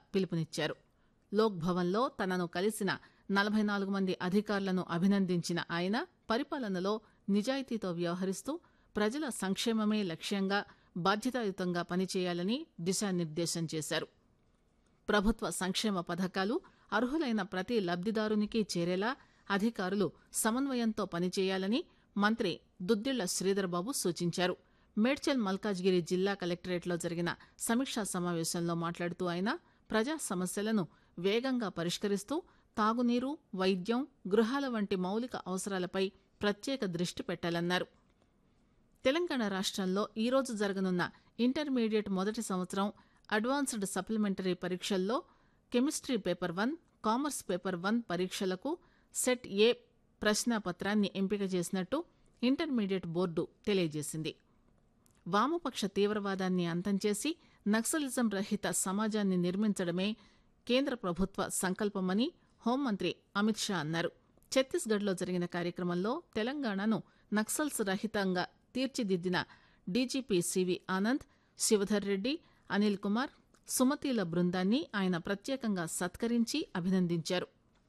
పిలుపునిచ్చారు లోక్ భవన్లో తనను కలిసిన నలభై నాలుగు మంది అధికారులను అభినందించిన ఆయన పరిపాలనలో నిజాయితీతో వ్యవహరిస్తూ ప్రజల సంక్షేమమే లక్ష్యంగా బాధ్యతాయుతంగా పనిచేయాలని దిశానిర్దేశం చేశారు ప్రభుత్వ సంక్షేమ పథకాలు అర్హులైన ప్రతి లబ్దిదారునికి చేరేలా అధికారులు సమన్వయంతో పనిచేయాలని మంత్రి దుద్దిళ్ల శ్రీధర్బాబు సూచించారు మేడ్చల్ మల్కాజ్గిరి జిల్లా కలెక్టరేట్లో జరిగిన సమీక్షా సమావేశంలో మాట్లాడుతూ ఆయన ప్రజా సమస్యలను వేగంగా పరిష్కరిస్తూ తాగునీరు వైద్యం గృహాల వంటి మౌలిక అవసరాలపై ప్రత్యేక దృష్టి పెట్టాలన్నారు తెలంగాణ రాష్ట్రంలో ఈరోజు జరగనున్న ఇంటర్మీడియట్ మొదటి సంవత్సరం అడ్వాన్స్డ్ సప్లిమెంటరీ పరీక్షల్లో chemistry paper one commerce paper one పరీక్షలకు సెట్ ఏ ప్రశ్నాపత్రాన్ని ఎంపిక చేసినట్టు ఇంటర్మీడియట్ బోర్డు తెలియజేసింది వామపక్ష తీవ్రవాదాన్ని అంతం చేసి నక్సలిజం రహిత సమాజాన్ని నిర్మించడమే కేంద్ర ప్రభుత్వ సంకల్పమని హోంమంత్రి అమిత్ షా అన్నారు ఛత్తీస్గఢ్లో జరిగిన కార్యక్రమంలో తెలంగాణను నక్సల్స్ రహితంగా తీర్చిదిద్దిన డీజీపీ సివి ఆనంద్ శివధర్ రెడ్డి అనిల్ కుమార్ సుమతిల బృందాన్ని ఆయన ప్రత్యేకంగా సత్కరించి అభినందించారు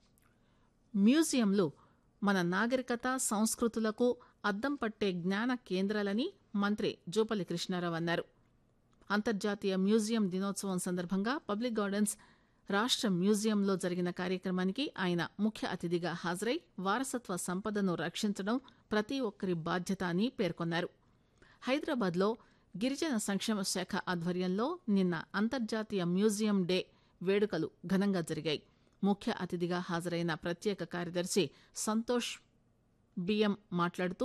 మ్యూజియంలు మన నాగరికత సంస్కృతులకు అద్దం పట్టే జ్ఞాన కేంద్రాలని మంత్రి జూపల్లి కృష్ణారావు అన్నారు అంతర్జాతీయ మ్యూజియం దినోత్సవం సందర్భంగా పబ్లిక్ గార్డెన్స్ రాష్ట్ర మ్యూజియంలో జరిగిన కార్యక్రమానికి ఆయన ముఖ్య అతిథిగా హాజరై వారసత్వ సంపదను రక్షించడం ప్రతి ఒక్కరి బాధ్యత అని పేర్కొన్నారు హైదరాబాద్లో గిరిజన సంక్షేమ శాఖ ఆధ్వర్యంలో నిన్న అంతర్జాతీయ మ్యూజియం డే వేడుకలు ఘనంగా జరిగాయి ముఖ్య అతిథిగా హాజరైన ప్రత్యేక కార్యదర్శి సంతోష్ బిఎం మాట్లాడుతూ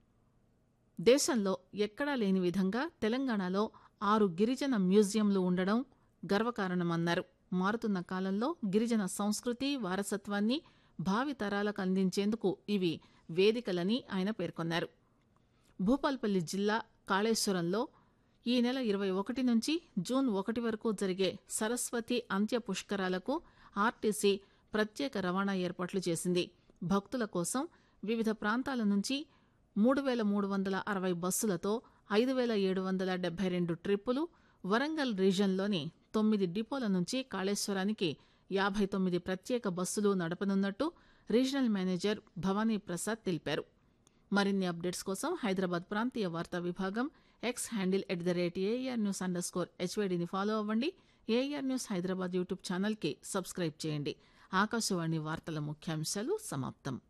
దేశంలో ఎక్కడా లేని విధంగా తెలంగాణలో ఆరు గిరిజన మ్యూజియంలు ఉండడం గర్వకారణమన్నారు మారుతున్న కాలంలో గిరిజన సంస్కృతి వారసత్వాన్ని భావి తరాలకు అందించేందుకు ఇవి వేదికలని ఆయన పేర్కొన్నారు భూపాల్పల్లి జిల్లా కాళేశ్వరంలో ఈ నెల ఇరవై ఒకటి నుంచి జూన్ ఒకటి వరకు జరిగే సరస్వతి అంత్య పుష్కరాలకు ఆర్టీసీ ప్రత్యేక రవాణా ఏర్పాట్లు చేసింది భక్తుల కోసం వివిధ ప్రాంతాల నుంచి మూడు వేల మూడు వందల అరవై బస్సులతో ఐదు వేల ఏడు వందల డెబ్బై రెండు ట్రిప్పులు వరంగల్ రీజన్లోని తొమ్మిది డిపోల నుంచి కాళేశ్వరానికి యాభై తొమ్మిది ప్రత్యేక బస్సులు నడపనున్నట్టు రీజనల్ మేనేజర్ భవానీ ప్రసాద్ తెలిపారు మరిన్ని అప్డేట్స్ కోసం హైదరాబాద్ ప్రాంతీయ వార్తా విభాగం X handle at the rate AIR news underscore హెచ్వేడిని ఫాలో అవ్వండి ఏఆర్ న్యూస్ హైదరాబాద్ యూట్యూబ్ ఛానల్కి సబ్స్క్రైబ్ చేయండి ఆకాశవాణి వార్తల ముఖ్యాంశాలు సమాప్తం